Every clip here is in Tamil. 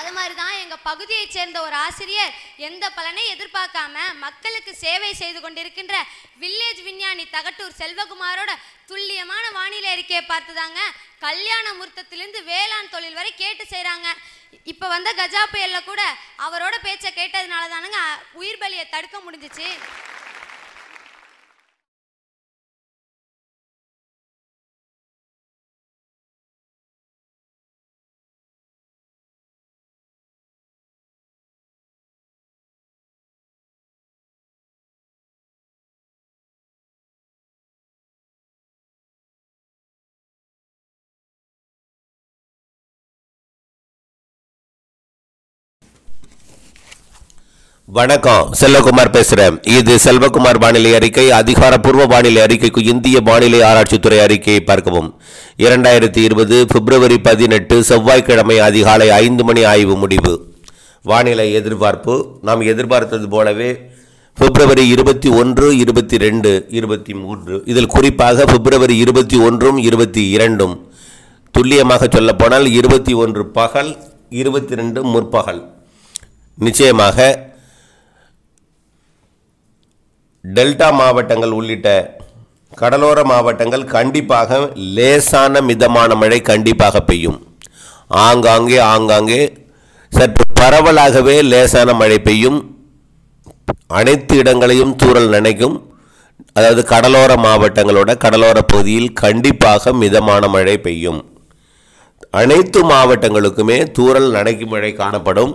அது மாதிரி தான் எங்கள் பகுதியைச் சேர்ந்த ஒரு ஆசிரியர் எந்த பலனை எதிர்பார்க்காம மக்களுக்கு சேவை செய்து கொண்டிருக்கின்ற வில்லேஜ் விஞ்ஞானி தகட்டூர் செல்வகுமாரோட துல்லியமான வானிலை அறிக்கையை பார்த்துதாங்க கல்யாண முகூர்த்தத்திலிருந்து வேளாண் தொழில் வரை கேட்டு செய்கிறாங்க இப்போ வந்த கஜா புயல்ல கூட அவரோட பேச்சை கேட்டதுனால தானுங்க உயிர் பலியை தடுக்க முடிஞ்சிச்சு வணக்கம் செல்வகுமார் பேசுறேன் இது செல்வகுமார் வானிலை அறிக்கை அதிகாரப்பூர்வ வானிலை அறிக்கைக்கு இந்திய வானிலை ஆராய்ச்சித்துறை அறிக்கையை பார்க்கவும் இரண்டாயிரத்தி இருபது பிப்ரவரி பதினெட்டு செவ்வாய்க்கிழமை அதிகாலை ஐந்து மணி ஆய்வு முடிவு வானிலை எதிர்பார்ப்பு நாம் எதிர்பார்த்தது போலவே பிப்ரவரி இருபத்தி ஒன்று இருபத்தி ரெண்டு இருபத்தி மூன்று இதில் குறிப்பாக பிப்ரவரி இருபத்தி ஒன்றும் இருபத்தி இரண்டும் துல்லியமாக சொல்லப்போனால் இருபத்தி ஒன்று பகல் இருபத்தி ரெண்டு முற்பகல் நிச்சயமாக டெல்டா மாவட்டங்கள் உள்ளிட்ட கடலோர மாவட்டங்கள் கண்டிப்பாக லேசான மிதமான மழை கண்டிப்பாக பெய்யும் ஆங்காங்கே ஆங்காங்கே சற்று பரவலாகவே லேசான மழை பெய்யும் அனைத்து இடங்களையும் தூறல் நனைக்கும் அதாவது கடலோர மாவட்டங்களோட கடலோர பகுதியில் கண்டிப்பாக மிதமான மழை பெய்யும் அனைத்து மாவட்டங்களுக்குமே தூறல் நனைக்கும் மழை காணப்படும்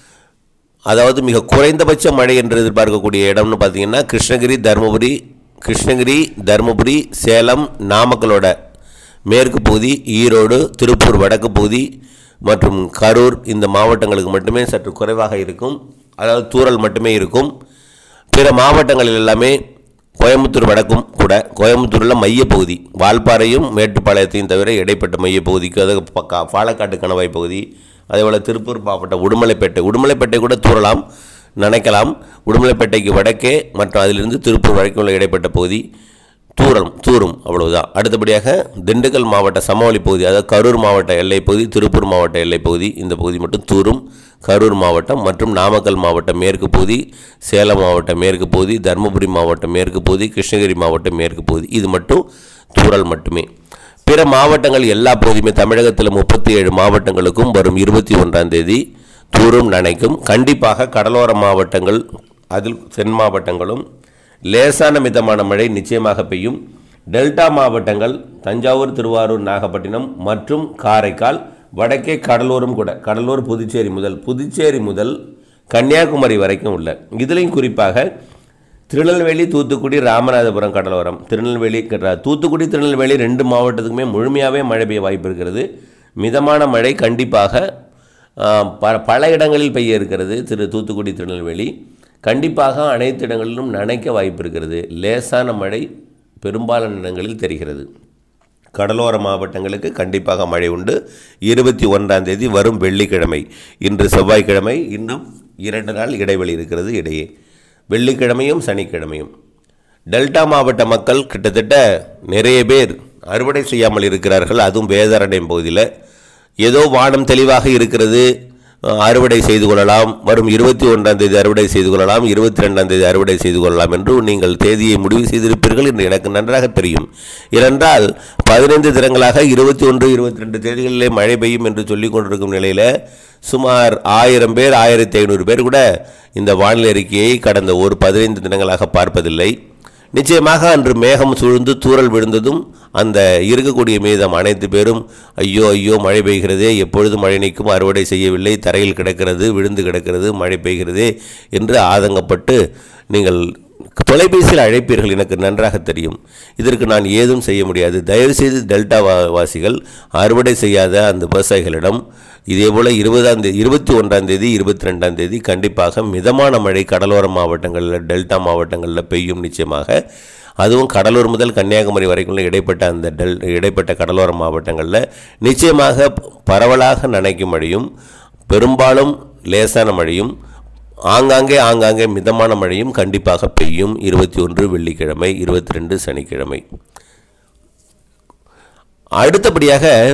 அதாவது மிக குறைந்தபட்ச மழை என்று எதிர்பார்க்கக்கூடிய இடம்னு பார்த்தீங்கன்னா கிருஷ்ணகிரி தருமபுரி கிருஷ்ணகிரி தருமபுரி சேலம் நாமக்கலோட மேற்கு பகுதி ஈரோடு திருப்பூர் வடக்கு பகுதி மற்றும் கரூர் இந்த மாவட்டங்களுக்கு மட்டுமே சற்று குறைவாக இருக்கும் அதாவது தூறல் மட்டுமே இருக்கும் பிற மாவட்டங்களில் எல்லாமே கோயம்புத்தூர் வடக்கும் கூட கோயம்புத்தூரில் மையப்பகுதி வால்பாறையும் மேட்டுப்பாளையத்தையும் தவிர இடைப்பட்ட மையப்பகுதிக்கு அது பக்கா பாலக்காட்டு கணவாய் பகுதி அதேபோல் திருப்பூர் மாவட்டம் உடுமலைப்பேட்டை உடுமலைப்பேட்டை கூட தூறலாம் நினைக்கலாம் உடுமலைப்பேட்டைக்கு வடக்கே மற்றும் அதிலிருந்து திருப்பூர் வரைக்கும் உள்ள இடைப்பட்ட பகுதி தூரம் தூரும் அவ்வளவுதான் அடுத்தபடியாக திண்டுக்கல் மாவட்ட சமவெளி பகுதி அதாவது கரூர் மாவட்ட எல்லைப் பகுதி திருப்பூர் மாவட்ட எல்லைப் பகுதி இந்த பகுதி மட்டும் தூரும் கரூர் மாவட்டம் மற்றும் நாமக்கல் மாவட்ட மேற்கு பகுதி சேலம் மாவட்ட மேற்கு பகுதி தருமபுரி மாவட்ட மேற்கு பகுதி கிருஷ்ணகிரி மாவட்ட மேற்கு பகுதி இது மட்டும் தூறல் மட்டுமே பிற மாவட்டங்கள் எல்லா பகுதியுமே தமிழகத்தில் முப்பத்தி ஏழு மாவட்டங்களுக்கும் வரும் இருபத்தி ஒன்றாம் தேதி தூரும் நனைக்கும் கண்டிப்பாக கடலோர மாவட்டங்கள் அதில் தென் மாவட்டங்களும் லேசான மிதமான மழை நிச்சயமாக பெய்யும் டெல்டா மாவட்டங்கள் தஞ்சாவூர் திருவாரூர் நாகப்பட்டினம் மற்றும் காரைக்கால் வடக்கே கடலூரும் கூட கடலூர் புதுச்சேரி முதல் புதுச்சேரி முதல் கன்னியாகுமரி வரைக்கும் உள்ள இதுலேயும் குறிப்பாக திருநெல்வேலி தூத்துக்குடி ராமநாதபுரம் கடலோரம் திருநெல்வேலி க- தூத்துக்குடி திருநெல்வேலி ரெண்டு மாவட்டத்துக்குமே முழுமையாகவே மழை பெய்ய வாய்ப்பு இருக்கிறது மிதமான மழை கண்டிப்பாக ஆ, ப பல இடங்களில் பெய்ய இருக்கிறது திரு தூத்துக்குடி திருநெல்வேலி கண்டிப்பாக அனைத்து இடங்களிலும் நனைக்க வாய்ப்பு இருக்கிறது லேசான மழை பெரும்பாலான இடங்களில் தெரிகிறது கடலோர மாவட்டங்களுக்கு கண்டிப்பாக மழை உண்டு இருபத்தி ஒன்றாம் தேதி வரும் வெள்ளிக்கிழமை இன்று செவ்வாய்க்கிழமை இன்னும் இரண்டு நாள் இடைவெளி இருக்கிறது இடையே வெள்ளிக்கிழமையும் சனிக்கிழமையும் டெல்டா மாவட்ட மக்கள் கிட்டத்தட்ட நிறைய பேர் அறுவடை செய்யாமல் இருக்கிறார்கள் அதுவும் வேதாரண்யம் பகுதியில் ஏதோ வானம் தெளிவாக இருக்கிறது அஹ், அறுவடை செய்து கொள்ளலாம் வரும் இருபத்தி ஒன்றாம் தேதி அறுவடை செய்து கொள்ளலாம் இருபத்தி ரெண்டாம் தேதி அறுவடை செய்து கொள்ளலாம் என்று நீங்கள் தேதியை முடிவு செய்திருப்பீர்கள் என்று எனக்கு நன்றாக தெரியும் ஏனென்றால் பதினைந்து தினங்களாக இருபத்தி ஒன்று இருபத்தி ரெண்டு தேதிகளிலே மழை பெய்யும் என்று சொல்லிக் கொண்டிருக்கும் நிலையில் சுமார் ஆயிரம் பேர் ஆயிரத்தி ஐநூறு பேர் கூட இந்த வானிலை அறிக்கையை கடந்த ஒரு பதினைந்து தினங்களாக பார்ப்பதில்லை நிச்சயமாக அன்று மேகம் சூழ்ந்து தூறல் விழுந்ததும் அந்த இருக்கக்கூடிய மீதம் அனைத்து பேரும் ஐயோ ஐயோ மழை பெய்கிறதே எப்பொழுது மழை நீக்கும் அறுவடை செய்யவில்லை தரையில் கிடக்கிறது விழுந்து கிடக்கிறது மழை பெய்கிறதே என்று ஆதங்கப்பட்டு நீங்கள் தொலைபேசியில் அழைப்பீர்கள் எனக்கு நன்றாக தெரியும் இதற்கு நான் ஏதும் செய்ய முடியாது தயவுசெய்து டெல்டா வா- வாசிகள் அறுவடை செய்யாத அந்த விவசாயிகளிடம் இதேபோல் இருபதாம் தேதி இருபத்தி ஒன்றாம் தேதி இருபத்தி ரெண்டாம் தேதி கண்டிப்பாக மிதமான மழை கடலோர மாவட்டங்களில் டெல்டா மாவட்டங்களில் பெய்யும் நிச்சயமாக அதுவும் கடலூர் முதல் கன்னியாகுமரி வரைக்கும் உள்ள இடைப்பட்ட அந்த டெல் இடைப்பட்ட கடலோர மாவட்டங்களில் நிச்சயமாக பரவலாக நனைக்கும் மழையும் பெரும்பாலும் லேசான மழையும் ஆங்காங்கே ஆங்காங்கே மிதமான மழையும் கண்டிப்பாக பெய்யும் இருபத்தி ஒன்று வெள்ளிக்கிழமை இருபத்தி ரெண்டு சனிக்கிழமை அடுத்தபடியாக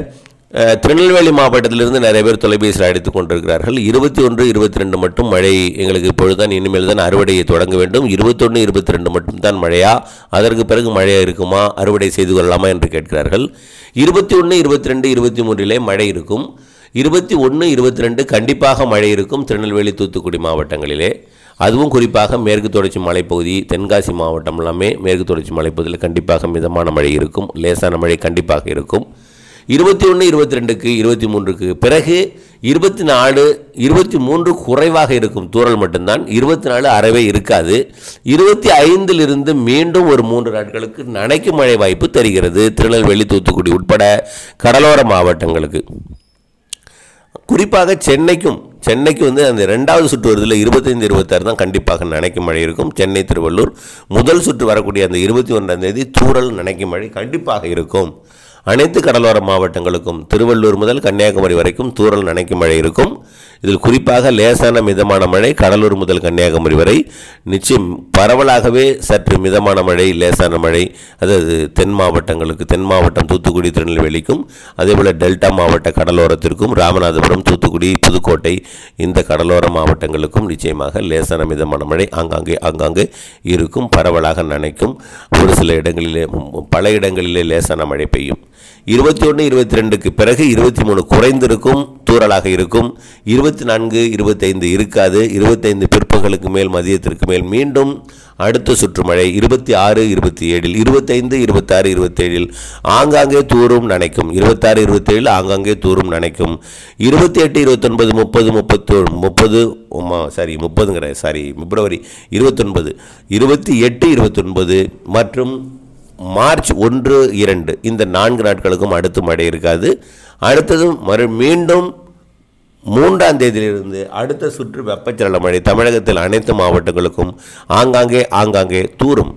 அஹ், திருநெல்வேலி மாவட்டத்திலிருந்து நிறைய பேர் தொலைபேசியில் அழைத்து கொண்டிருக்கிறார்கள் இருபத்தி ஒன்று இருபத்தி ரெண்டு மட்டும் மழை எங்களுக்கு இப்பொழுதுதான் இனிமேல் தான் அறுவடையை தொடங்க வேண்டும் இருபத்தொன்று இருபத்தி ரெண்டு மட்டும் தான் மழையா அதற்கு பிறகு மழையா இருக்குமா அறுவடை செய்து கொள்ளலாமா என்று கேட்கிறார்கள் இருபத்தி ஒன்று இருபத்தி ரெண்டு இருபத்தி மூன்றிலே மழை இருக்கும் இருபத்தி ஒன்று இருபத்தி ரெண்டு கண்டிப்பாக மழை இருக்கும் திருநெல்வேலி தூத்துக்குடி மாவட்டங்களிலே அதுவும் குறிப்பாக மேற்கு தொடர்ச்சி மலைப்பகுதி தென்காசி மாவட்டம் எல்லாமே மேற்கு தொடர்ச்சி மலைப்பகுதியில் கண்டிப்பாக மிதமான மழை இருக்கும் லேசான மழை கண்டிப்பாக இருக்கும் இருபத்தி ஒன்று இருபத்தி ரெண்டுக்கு இருபத்தி மூன்றுக்கு பிறகு இருபத்தி நாலு இருபத்தி மூன்று குறைவாக இருக்கும் தூறல் மட்டும்தான் இருபத்தி நாலு அறவே இருக்காது இருபத்தி ஐந்திலிருந்து மீண்டும் ஒரு மூன்று நாட்களுக்கு நனைக்கும் மழை வாய்ப்பு தெரிகிறது திருநெல்வேலி தூத்துக்குடி உட்பட கடலோர மாவட்டங்களுக்கு குறிப்பாக சென்னைக்கும் சென்னைக்கு வந்து அந்த ரெண்டாவது சுற்று வருதுல இருபத்தைந்து இருபத்தாறு தான் கண்டிப்பாக நனைக்கும் மழை இருக்கும் சென்னை திருவள்ளூர் முதல் சுற்று வரக்கூடிய அந்த இருபத்தி ஒன்றாம் தேதி தூறல் நனைக்கும் மழை கண்டிப்பாக இருக்கும் அனைத்து கடலோர மாவட்டங்களுக்கும் திருவள்ளூர் முதல் கன்னியாகுமரி வரைக்கும் தூறல் நனைக்கும் மழை இருக்கும் இதில் குறிப்பாக லேசான மிதமான மழை கடலூர் முதல் கன்னியாகுமரி வரை நிச்சயம் பரவலாகவே சற்று மிதமான மழை லேசான மழை அதாவது தென் மாவட்டங்களுக்கு தென் மாவட்டம் தூத்துக்குடி திருநெல்வேலிக்கும் அதேபோல் டெல்டா மாவட்ட கடலோரத்திற்கும் ராமநாதபுரம் தூத்துக்குடி புதுக்கோட்டை இந்த கடலோர மாவட்டங்களுக்கும் நிச்சயமாக லேசான மிதமான மழை ஆங்காங்கே ஆங்காங்கே இருக்கும் பரவலாக நனைக்கும் ஒரு சில இடங்களிலே ம், பல இடங்களிலே லேசான மழை பெய்யும் இருபத்தி ஒன்று இருபத்தி ரெண்டுக்கு பிறகு இருபத்தி மூணு குறைந்திருக்கும் தூறலாக இருக்கும் இருபத்தி நான்கு இருபத்தைந்து இருக்காது இருபத்தைந்து பிற்பகலுக்கு மேல் மதியத்திற்கு மேல் மீண்டும் அடுத்த சுற்று மழை இருபத்தி ஆறு இருபத்தி ஏழில் இருபத்தைந்து இருபத்தாறு இருபத்தேழில் ஆங்காங்கே தூரும் நனைக்கும் இருபத்தாறு இருபத்தேழில் ஆங்காங்கே தூரும் நனைக்கும் இருபத்தி எட்டு இருபத்தொன்பது முப்பது முப்பத்தோ முப்பது சாரி முப்பதுங்கிற சாரி பிப்ரவரி இருபத்தொன்பது இருபத்தி எட்டு இருபத்தொன்பது மற்றும் மார்ச் ஒன்று இரண்டு இந்த நான்கு நாட்களுக்கும் அடுத்து மழை இருக்காது அடுத்தது மறு மீண்டும் மூன்றாம் தேதியிலிருந்து அடுத்த சுற்று வெப்பச்சலன மழை தமிழகத்தில் அனைத்து மாவட்டங்களுக்கும் ஆங்காங்கே ஆங்காங்கே தூரும்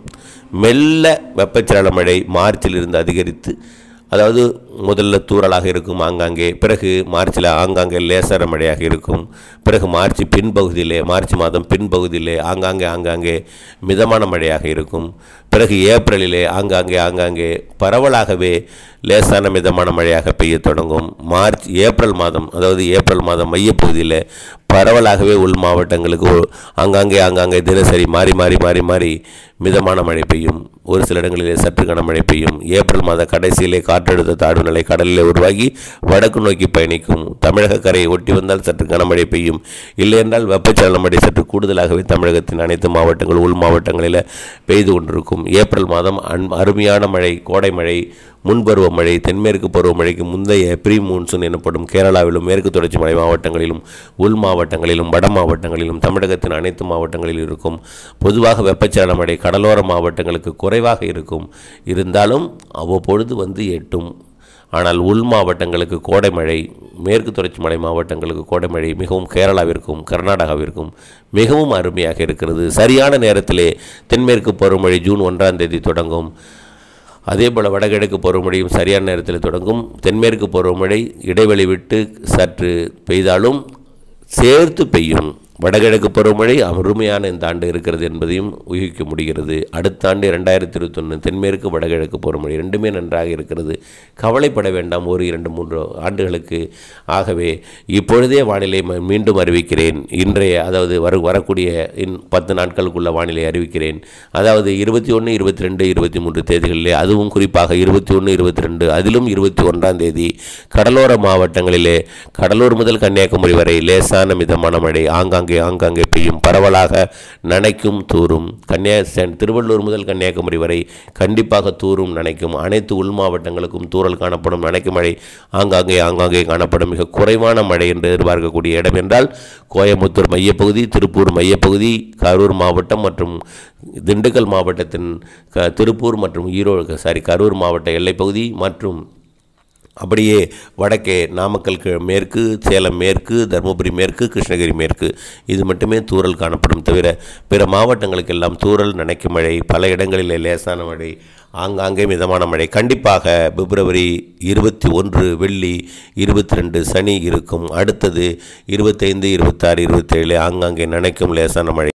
மெல்ல வெப்பச்சலன மழை மார்ச்சிலிருந்து அதிகரித்து அதாவது முதல்ல தூறலாக இருக்கும் ஆங்காங்கே பிறகு மார்ச்சில் ஆங்காங்கே லேசான மழையாக இருக்கும் பிறகு மார்ச் பின்பகுதியிலே மார்ச் மாதம் பின்பகுதியிலே ஆங்காங்கே ஆங்காங்கே மிதமான மழையாக இருக்கும் பிறகு ஏப்ரலிலே ஆங்காங்கே ஆங்காங்கே பரவலாகவே லேசான மிதமான மழையாக பெய்ய தொடங்கும் மார்ச் ஏப்ரல் மாதம் அதாவது ஏப்ரல் மாதம் மையப்பகுதியில் பரவலாகவே உள் மாவட்டங்களுக்கு ஒ- ஆங்காங்கே ஆங்காங்கே தினசரி மாறி மாறி மாறி மாறி மிதமான மழை பெய்யும் ஒரு சில இடங்களிலே சற்று கனமழை பெய்யும் ஏப்ரல் மாத கடைசியிலே காற்றழுத்த தாழ்வு நிலை கடலிலே உருவாகி வடக்கு நோக்கி பயணிக்கும் தமிழக கரையை ஒட்டி வந்தால் சற்று கனமழை பெய்யும் இல்லையென்றால் வெப்பச்சலன மழை சற்று கூடுதலாகவே தமிழகத்தின் அனைத்து மாவட்டங்கள் உள் மாவட்டங்களில் பெய்து கொண்டிருக்கும் ஏப்ரல் மாதம் அன் அருமையான மழை கோடை மழை முன்பருவ மழை தென்மேற்கு பருவமழைக்கு முந்தைய ப்ரீ மூன்சூன் எனப்படும் கேரளாவிலும் மேற்கு தொடர்ச்சி மலை மாவட்டங்களிலும் உள் மாவட்டங்களிலும் வட மாவட்டங்களிலும் தமிழகத்தின் அனைத்து மாவட்டங்களிலும் இருக்கும் பொதுவாக வெப்பச்சலன மழை கடலோர மாவட்டங்களுக்கு குறைவாக இருக்கும் இருந்தாலும் அவ்வப்பொழுது வந்து எட்டும் ஆனால் உள் மாவட்டங்களுக்கு கோடை மழை மேற்கு தொடர்ச்சி மலை மாவட்டங்களுக்கு கோடை மழை மிகவும் கேரளாவிற்கும் கர்நாடகாவிற்கும் மிகவும் அருமையாக இருக்கிறது சரியான நேரத்திலே தென்மேற்கு பருவமழை ஜூன் ஒன்றாம் தேதி தொடங்கும் அதே போல் வடகிழக்கு பருவமழையும் சரியான நேரத்தில் தொடங்கும் தென்மேற்கு பருவமழை இடைவெளி விட்டு சற்று பெய்தாலும் சேர்த்து பெய்யும் வடகிழக்கு பருவமழை அருமையான இந்த ஆண்டு இருக்கிறது என்பதையும் ஊகிக்க முடிகிறது அடுத்த ஆண்டு ரெண்டாயிரத்தி இருபத்தொன்று தென்மேற்கு வடகிழக்கு பருவமழை ரெண்டுமே நன்றாக இருக்கிறது கவலைப்பட வேண்டாம் ஒரு இரண்டு மூன்று ஆண்டுகளுக்கு ஆகவே இப்பொழுதே வானிலை ம- மீண்டும் அறிவிக்கிறேன் இன்றைய அதாவது வர வரக்கூடிய இன் பத்து நாட்களுக்குள்ள வானிலை அறிவிக்கிறேன் அதாவது இருபத்தி ஒன்று இருபத்தி ரெண்டு இருபத்தி மூன்று தேதிகளிலே அதுவும் குறிப்பாக இருபத்தி ஒன்று இருபத்தி ரெண்டு அதிலும் இருபத்தி ஒன்றாம் தேதி கடலோர மாவட்டங்களிலே கடலூர் முதல் கன்னியாகுமரி வரை லேசான மிதமான மழை ஆங்காங்கே ஆங்காங்கே பெய்யும் பரவலாக நனைக்கும் தூரும் கன்னியா சென்- திருவள்ளூர் முதல் கன்னியாகுமரி வரை கண்டிப்பாக தூரும் நனைக்கும் அனைத்து உள் மாவட்டங்களுக்கும் தூறல் காணப்படும் நனைக்கும் மழை ஆங்காங்கே ஆங்காங்கே காணப்படும் மிக குறைவான மழை என்று எதிர்பார்க்கக்கூடிய இடம் என்றால் கோயம்புத்தூர் மையப்பகுதி திருப்பூர் மையப்பகுதி கரூர் மாவட்டம் மற்றும் திண்டுக்கல் மாவட்டத்தின் க திருப்பூர் மற்றும் ஈரோடு சாரி கரூர் மாவட்ட எல்லைப்பகுதி மற்றும் அப்படியே வடக்கே நாமக்கல் கி- மேற்கு சேலம் மேற்கு தருமபுரி மேற்கு கிருஷ்ணகிரி மேற்கு இது மட்டுமே தூறல் காணப்படும் தவிர பிற மாவட்டங்களுக்கெல்லாம் தூறல் நனைக்கும் மழை பல இடங்களிலே லேசான மழை ஆங்காங்கே மிதமான மழை கண்டிப்பாக பிப்ரவரி இருபத்தி ஒன்று வெள்ளி இருபத்தி ரெண்டு சனி இருக்கும் அடுத்தது இருபத்தைந்து இருபத்தாறு இருபத்தேழு ஆங்காங்கே நனைக்கும் லேசான மழை